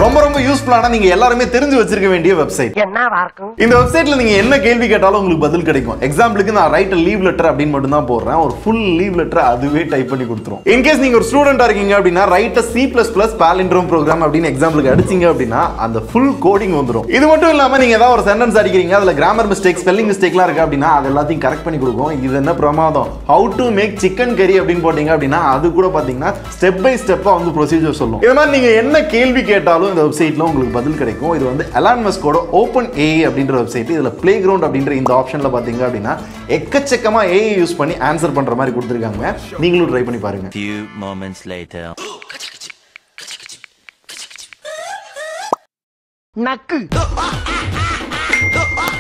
ரொம்ப ரொம்ப யூஸ்ஃபுல்லான நீங்க எல்லாருமே தெரிஞ்சு வச்சிருக்க வேண்டிய வெப்சைட் என்னவா இருக்கும் இந்த வெப்சைட்ல நீங்க என்ன கேள்வி கேட்டாலும் உங்களுக்கு பதில் கிடைக்கும் எக்ஸாம்பிளுக்கு நான் ரைட் லீவ் லெட்டர் அப்படின்னு மட்டும் தான் போடுறேன் ஒரு ஃபுல் லீவ் லெட்டர் அதுவே டைப் பண்ணி கொடுத்துரும் இன்கேஸ் நீங்க ஒரு ஸ்டூடெண்டா இருக்கீங்க அப்படின்னா write C plus plus palindrome program அப்படின்னு எக்ஸாம்பிளுக்கு அடிச்சீங்க அப்படின்னா அந்த ஃபுல் கோடிங் வந்துரும் இது மட்டும் இல்லாம நீங்க ஏதாவது ஒரு சென்டென்ஸ் அடிக்கிறீங்க அதுல கிராமர் மிஸ்டேக் ஸ்பெல்லிங் மிஸ்டேக்லாம் இருக்கு அப்படின்னா அது எல்லாத்தையும் கரெக்ட் பண்ணி கொடுக்கும் இது என்ன பிரமாதம் ஹவு டு மேக் சிக்கன் கறி அப்படின்னு போட்டீங்க அப்படின்னா அது கூட பாத்தீங்கன்னா ஸ்டெப் பை ஸ்டெப்பா வந்து ப்ரொசீஜர் சொல்லும் இது மாதிரி நீங்க என்ன கேள்வி கேட்டாலும் இந்த வெப்சைட்ல உங்களுக்கு பதில் கிடைக்கும் இது வந்து அலான் மஸ்கோட ஓப்பன் ஏஐ அப்படின்ற வெப்சைட் இதுல பிளே கிரவுண்ட் அப்படின்ற இந்த ஆப்ஷன்ல பாத்தீங்க அப்படின்னா எக்கச்சக்கமா ஏஐ யூஸ் பண்ணி ஆன்சர் பண்ற மாதிரி கொடுத்துருக்காங்க நீங்களும் ட்ரை பண்ணி பாருங்க Few moments later. நக்கு